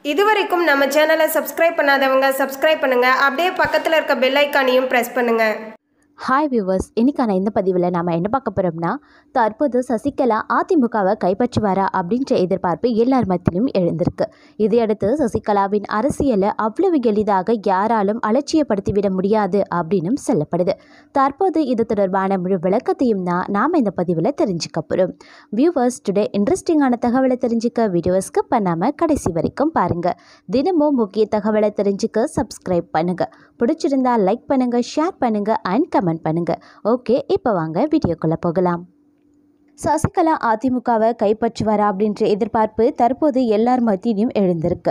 இதுவரைக்கும் நம்ம சேனலை சப்ஸ்கிரைப் பண்ணாதவங்க சப்ஸ்கிரைப் பண்ணுங்க அப்படியே பக்கத்தில் இருக்க பெல் ஐக்கானையும் ப்ரெஸ் பண்ணுங்க ஹாய் வியூவர்ஸ் இன்னைக்கான இந்த பதிவில் நாம் என்ன பார்க்க போகிறோம்னா தற்போது சசிகலா அதிமுகவை கைப்பற்றுவாரா அப்படின்ற எதிர்பார்ப்பு எல்லார் மத்தியிலும் எழுந்திருக்கு இதையடுத்து சசிகலாவின் அரசியலை அவ்வளவு எளிதாக யாராலும் அலட்சியப்படுத்திவிட முடியாது அப்படின்னும் சொல்லப்படுது தற்போது இது தொடர்பான முழு விளக்கத்தையும் தான் நாம் இந்த பதிவில் தெரிஞ்சுக்க போகிறோம் வியூவர்ஸ் டுடே இன்ட்ரெஸ்டிங்கான தகவலை தெரிஞ்சுக்க வீடியோ ஸ்கிப் பண்ணாமல் கடைசி வரைக்கும் பாருங்கள் தினமும் முக்கிய தகவலை தெரிஞ்சுக்க சப்ஸ்கிரைப் பண்ணுங்கள் பிடிச்சிருந்தா லைக் பண்ணுங்கள் ஷேர் பண்ணுங்கள் அண்ட் கமெண்ட் பண்ணுங்கள் ஓகே இப்போ வாங்க வீடியோக்குள்ளே போகலாம் சசிகலா அதிமுகவை கைப்பற்றுவாரா அப்படின்ற எதிர்பார்ப்பு தற்போது எல்லார் மத்தியிலும் எழுந்திருக்கு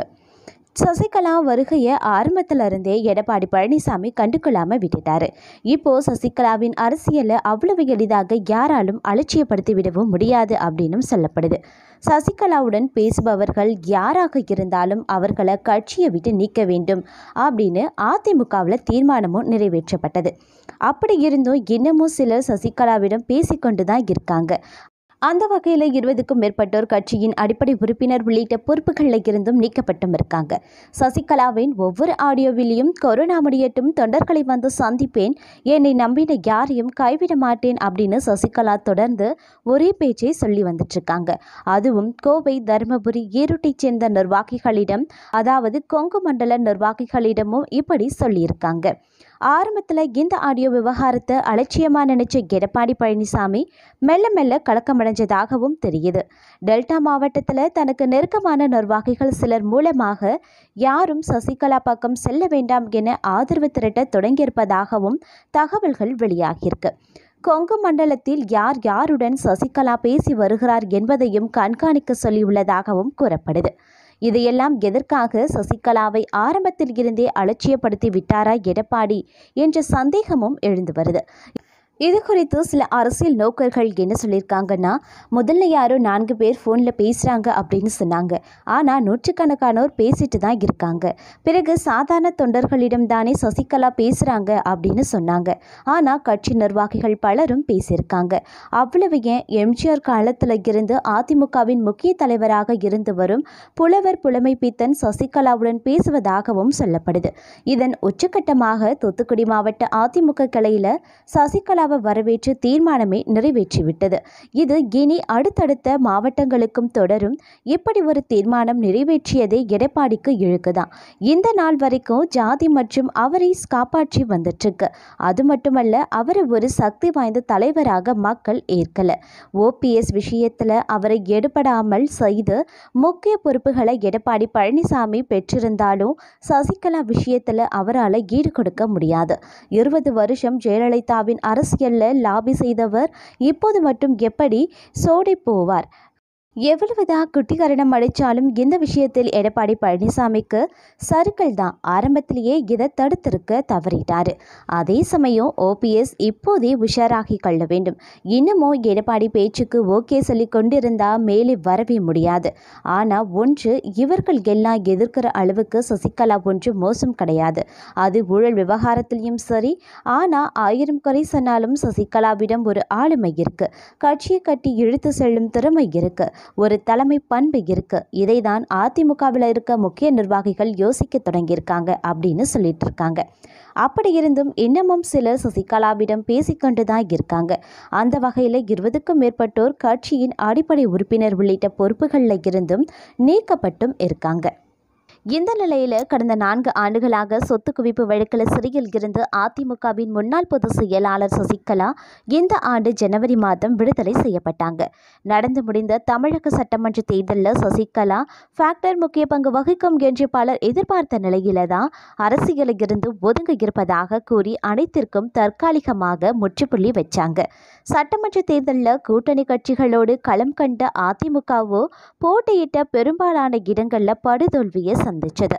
சசிகலா வருகையை ஆரம்பத்துல இருந்தே எடப்பாடி பழனிசாமி கண்டுகொள்ளாம விட்டுட்டாரு இப்போ சசிகலாவின் அரசியலை அவ்வளவு எளிதாக யாராலும் அலட்சியப்படுத்தி விடவும் முடியாது அப்படின்னும் சொல்லப்படுது சசிகலாவுடன் பேசுபவர்கள் யாராக இருந்தாலும் அவர்களை கட்சியை விட்டு நீக்க வேண்டும் அப்படின்னு அதிமுகவில் தீர்மானமும் நிறைவேற்றப்பட்டது அப்படி இருந்தும் இன்னமும் சிலர் சசிகலாவிடம் பேசிக்கொண்டு தான் இருக்காங்க அந்த வகையில் இருபதுக்கும் மேற்பட்டோர் கட்சியின் அடிப்படை உறுப்பினர் உள்ளிட்ட பொறுப்புகளில் இருந்தும் நீக்கப்பட்டும் இருக்காங்க சசிகலாவின் ஒவ்வொரு ஆடியோவிலையும் கொரோனா முடியட்டும் தொண்டர்களை வந்து சந்திப்பேன் என்னை நம்பின யாரையும் கைவிட மாட்டேன் அப்படின்னு சசிகலா தொடர்ந்து ஒரே பேச்சை சொல்லி வந்துட்டு இருக்காங்க அதுவும் கோவை தருமபுரி ஈரோட்டைச் சேர்ந்த நிர்வாகிகளிடம் அதாவது கொங்கு மண்டல நிர்வாகிகளிடமும் இப்படி சொல்லியிருக்காங்க ஆரம்பத்தில் இந்த ஆடியோ விவகாரத்தை அலட்சியமாக நினைச்ச எடப்பாடி பழனிசாமி மெல்ல மெல்ல கலக்கமடைஞ்சதாகவும் தெரியுது டெல்டா மாவட்டத்தில் தனக்கு நெருக்கமான நிர்வாகிகள் சிலர் மூலமாக யாரும் சசிகலா பக்கம் செல்ல வேண்டாம் என ஆதரவு திரட்ட தொடங்கியிருப்பதாகவும் தகவல்கள் வெளியாகியிருக்கு கொங்கு மண்டலத்தில் யார் யாருடன் சசிகலா பேசி வருகிறார் என்பதையும் கண்காணிக்க சொல்லியுள்ளதாகவும் கூறப்படுது இதையெல்லாம் எதற்காக சசிகலாவை ஆரம்பத்தில் இருந்தே அலட்சியப்படுத்தி விட்டாரா எடப்பாடி என்ற சந்தேகமும் எழுந்து வருது இது குறித்து சில அரசியல் நோக்கர்கள் என்ன சொல்லியிருக்காங்கன்னா முதல்ல யாரோ நான்கு பேர் ஃபோனில் பேசுகிறாங்க அப்படின்னு சொன்னாங்க ஆனால் நூற்றுக்கணக்கானோர் பேசிட்டு தான் இருக்காங்க பிறகு சாதாரண தொண்டர்களிடம் தானே சசிகலா பேசுகிறாங்க அப்படின்னு சொன்னாங்க ஆனால் கட்சி நிர்வாகிகள் பலரும் பேசியிருக்காங்க அவ்வளவு ஏன் எம்ஜிஆர் காலத்தில் இருந்து அதிமுகவின் முக்கிய தலைவராக இருந்து வரும் புலவர் புலமை பித்தன் சசிகலாவுடன் பேசுவதாகவும் சொல்லப்படுது இதன் உச்சக்கட்டமாக தூத்துக்குடி மாவட்ட அதிமுக கிளையில் சசிகலாவை வரவேற்று தீர்மானமே நிறைவேற்றிவிட்டது இது இனி அடுத்தடுத்த மாவட்டங்களுக்கும் தொடரும் இப்படி ஒரு தீர்மானம் நிறைவேற்றியதே எடப்பாடிக்கு இழுக்குதான் இந்த நாள் வரைக்கும் ஜாதி மற்றும் அவரை காப்பாற்றி வந்துட்டுருக்கு அது மட்டுமல்ல அவரை ஒரு சக்தி வாய்ந்த தலைவராக மக்கள் ஏற்கல ஓபிஎஸ் விஷயத்தில் அவரை எடுபடாமல் செய்து முக்கிய பொறுப்புகளை எடப்பாடி பழனிசாமி பெற்றிருந்தாலும் சசிகலா விஷயத்தில் அவரால் ஈடு கொடுக்க முடியாது இருபது வருஷம் ஜெயலலிதாவின் அரசியலில் லாபி செய்தவர் இப்போது மட்டும் எப்படி சோடை போவார் எவ்வளவுதான் குட்டிகரணம் அடித்தாலும் இந்த விஷயத்தில் எடப்பாடி பழனிசாமிக்கு சறுக்கல் தான் ஆரம்பத்திலேயே இதை தடுத்திருக்க தவறிட்டார் அதே சமயம் ஓபிஎஸ் இப்போதே உஷாராகி கொள்ள வேண்டும் இன்னமும் எடப்பாடி பேச்சுக்கு ஓகே சொல்லி கொண்டிருந்தா மேலே வரவே முடியாது ஆனால் ஒன்று இவர்கள் எல்லாம் எதிர்க்கிற அளவுக்கு சசிகலா ஒன்று மோசம் கிடையாது அது ஊழல் விவகாரத்திலையும் சரி ஆனால் ஆயிரம் குறை சொன்னாலும் சசிகலாவிடம் ஒரு ஆளுமை இருக்கு கட்சியை கட்டி இழுத்து செல்லும் திறமை இருக்கு ஒரு தலைமை பண்பு இருக்கு இதை தான் அதிமுகவில் இருக்க முக்கிய நிர்வாகிகள் யோசிக்க தொடங்கியிருக்காங்க அப்படின்னு சொல்லிட்டு இருக்காங்க அப்படி இருந்தும் இன்னமும் சிலர் சசிகலாவிடம் பேசிக்கொண்டு தான் இருக்காங்க அந்த வகையில் இருபதுக்கும் மேற்பட்டோர் கட்சியின் அடிப்படை உறுப்பினர் உள்ளிட்ட பொறுப்புகளில் இருந்தும் நீக்கப்பட்டும் இருக்காங்க இந்த நிலையில் கடந்த நான்கு ஆண்டுகளாக சொத்து குவிப்பு வழக்கில் சிறையில் இருந்து அதிமுகவின் முன்னாள் பொதுச் செயலாளர் சசிகலா இந்த ஆண்டு ஜனவரி மாதம் விடுதலை செய்யப்பட்டாங்க நடந்து முடிந்த தமிழக சட்டமன்ற தேர்தலில் சசிகலா ஃபேக்டர் முக்கிய பங்கு வகிக்கும் என்று பலர் எதிர்பார்த்த நிலையில தான் அரசியலில் இருந்து ஒதுங்க இருப்பதாக கூறி அனைத்திற்கும் தற்காலிகமாக முற்றுப்புள்ளி வச்சாங்க சட்டமன்ற தேர்தலில் கூட்டணி கட்சிகளோடு களம் கண்ட அதிமுகவோ போட்டியிட்ட பெரும்பாலான இடங்களில் படுதோல்வியை சந்திச்சது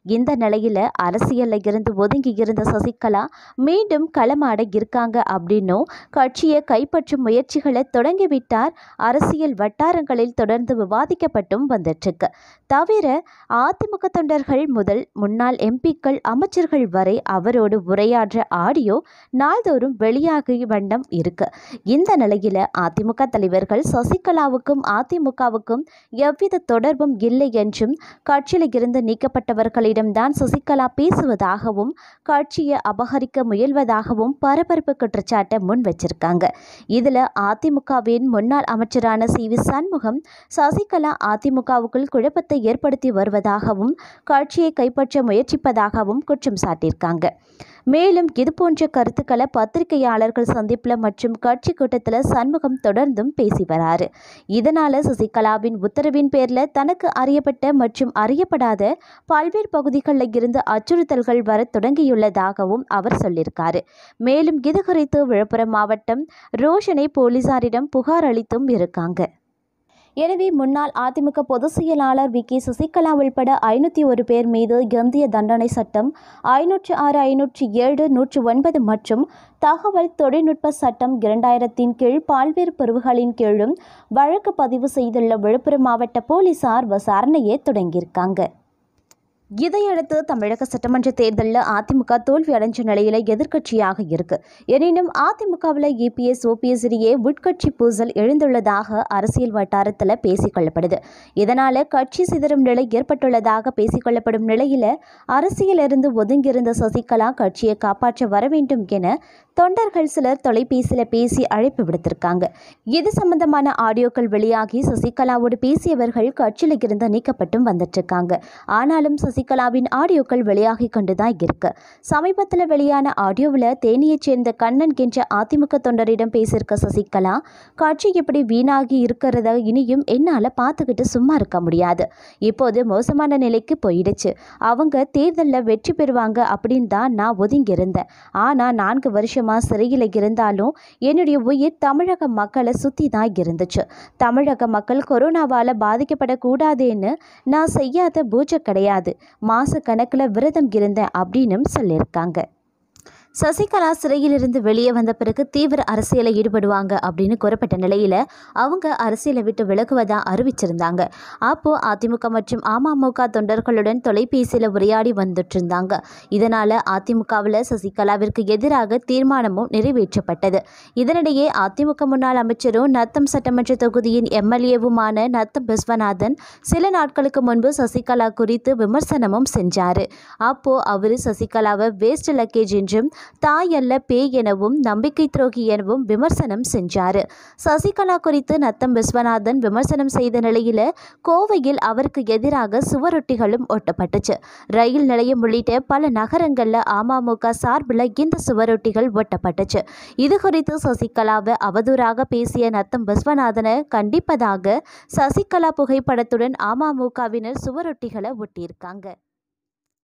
இந்த நிலையில் அரசியலில் இருந்து ஒதுங்கி இருந்த சசிகலா மீண்டும் களமாட இருக்காங்க அப்படின்னும் கட்சியை கைப்பற்றும் முயற்சிகளை தொடங்கிவிட்டார் அரசியல் வட்டாரங்களில் தொடர்ந்து விவாதிக்கப்பட்டும் வந்துட்டுருக்கு தவிர அதிமுக தொண்டர்கள் முதல் முன்னாள் எம்பிக்கள் அமைச்சர்கள் வரை அவரோடு உரையாற்ற ஆடியோ நாள்தோறும் வெளியாகி வண்ணம் இருக்கு இந்த நிலையில் அதிமுக தலைவர்கள் சசிகலாவுக்கும் அதிமுகவுக்கும் எவ்வித தொடர்பும் இல்லை என்றும் கட்சியில் இருந்து நீக்கப்பட்டவர்களிடம்தான் சசிகலா பேசுவதாகவும் கட்சியை அபகரிக்க முயல்வதாகவும் பரபரப்பு குற்றச்சாட்டை முன் வச்சிருக்காங்க இதில் அதிமுகவின் முன்னாள் அமைச்சரான சி வி சண்முகம் சசிகலா அதிமுகவுக்குள் குழப்பத்தை ஏற்படுத்தி வருவதாகவும் கட்சியை கைப்பற்ற முயற்சிப்பதாகவும் குற்றம் சாட்டியிருக்காங்க மேலும் இதுபோன்ற கருத்துக்களை பத்திரிகையாளர்கள் சந்திப்பில் மற்றும் கட்சி கூட்டத்தில் சண்முகம் தொடர்ந்தும் பேசி வராரு இதனால சசிகலாவின் உத்தரவின் பேரில் தனக்கு அறியப்பட்ட மற்றும் அறியப்படாத பல்வேறு பகுதிகளில் இருந்து அச்சுறுத்தல்கள் வர தொடங்கியுள்ளதாகவும் அவர் சொல்லியிருக்காரு மேலும் இது குறித்து விழுப்புரம் மாவட்டம் ரோஷனை போலீசாரிடம் புகார் அளித்தும் இருக்காங்க எனவே முன்னாள் அதிமுக பொதுச் செயலாளர் வி கே சசிகலா உள்பட ஐநூற்றி ஒரு பேர் மீது இந்திய தண்டனை சட்டம் ஐநூற்று ஆறு ஐநூற்றி ஏழு நூற்று ஒன்பது மற்றும் தகவல் தொழில்நுட்ப சட்டம் இரண்டாயிரத்தின் கீழ் பல்வேறு பிரிவுகளின் கீழும் வழக்கு பதிவு செய்துள்ள விழுப்புரம் மாவட்ட போலீசார் விசாரணையை தொடங்கியிருக்காங்க இதையடுத்து தமிழக சட்டமன்ற தேர்தலில் அதிமுக தோல்வி அடைஞ்ச நிலையில் எதிர்க்கட்சியாக இருக்கு எனினும் அதிமுகவில் இபிஎஸ் ஓபிஎஸ் இடையே உட்கட்சி பூசல் எழுந்துள்ளதாக அரசியல் வட்டாரத்தில் பேசிக்கொள்ளப்படுது இதனால் கட்சி சிதறும் நிலை ஏற்பட்டுள்ளதாக பேசிக்கொள்ளப்படும் நிலையில் அரசியலிருந்து ஒதுங்கியிருந்த சசிகலா கட்சியை காப்பாற்ற வர வேண்டும் என தொண்டர்கள் சிலர் தொலைபேசியில் பேசி அழைப்பு விடுத்திருக்காங்க இது சம்பந்தமான ஆடியோக்கள் வெளியாகி சசிகலாவோடு பேசியவர்கள் கட்சியில் இருந்து நீக்கப்பட்டும் வந்துட்டு இருக்காங்க ஆனாலும் சசிகலாவின் ஆடியோக்கள் வெளியாகி கொண்டுதான் இருக்கு சமீபத்தில் வெளியான ஆடியோவில் தேனியைச் சேர்ந்த கண்ணன் என்ற அதிமுக தொண்டரிடம் பேசியிருக்க சசிகலா கட்சி இப்படி வீணாகி இருக்கிறத இனியும் என்னால் பார்த்துக்கிட்டு சும்மா இருக்க முடியாது இப்போது மோசமான நிலைக்கு போயிடுச்சு அவங்க தேர்தலில் வெற்றி பெறுவாங்க அப்படின்னு தான் நான் ஒதுங்கி இருந்தேன் ஆனால் நான்கு வருஷமாக சிறையில் இருந்தாலும் என்னுடைய உயிர் தமிழக மக்களை சுற்றி தான் இருந்துச்சு தமிழக மக்கள் கொரோனாவால் பாதிக்கப்படக்கூடாதுன்னு நான் செய்யாத பூஜை கிடையாது மாச கணக்கில் விரதம் இருந்தேன் அப்படின்னும் சொல்லியிருக்காங்க சசிகலா சிறையிலிருந்து வெளியே வந்த பிறகு தீவிர அரசியலில் ஈடுபடுவாங்க அப்படின்னு கூறப்பட்ட நிலையில் அவங்க அரசியலை விட்டு விலகுவதா அறிவிச்சிருந்தாங்க அப்போது அதிமுக மற்றும் அமமுக தொண்டர்களுடன் தொலைபேசியில் உரையாடி வந்துட்டு இருந்தாங்க இதனால் அதிமுகவில் சசிகலாவிற்கு எதிராக தீர்மானமும் நிறைவேற்றப்பட்டது இதனிடையே அதிமுக முன்னாள் அமைச்சரும் நத்தம் சட்டமன்ற தொகுதியின் எம்எல்ஏவுமான நத்தம் விஸ்வநாதன் சில நாட்களுக்கு முன்பு சசிகலா குறித்து விமர்சனமும் செஞ்சார் அப்போது அவர் சசிகலாவை வேஸ்ட் லக்கேஜ் என்றும் தாய் அல்ல பேய் எனவும் நம்பிக்கை துரோகி எனவும் விமர்சனம் செஞ்சார் சசிகலா குறித்து நத்தம் விஸ்வநாதன் விமர்சனம் செய்த நிலையில் கோவையில் அவருக்கு எதிராக சுவரொட்டிகளும் ஒட்டப்பட்டுச்சு ரயில் நிலையம் உள்ளிட்ட பல நகரங்களில் அமமுக சார்பில் இந்த சுவரொட்டிகள் ஒட்டப்பட்டுச்சு இது குறித்து சசிகலாவை அவதூறாக பேசிய நத்தம் விஸ்வநாதனை கண்டிப்பதாக சசிகலா புகைப்படத்துடன் அமமுகவினர் சுவரொட்டிகளை ஒட்டியிருக்காங்க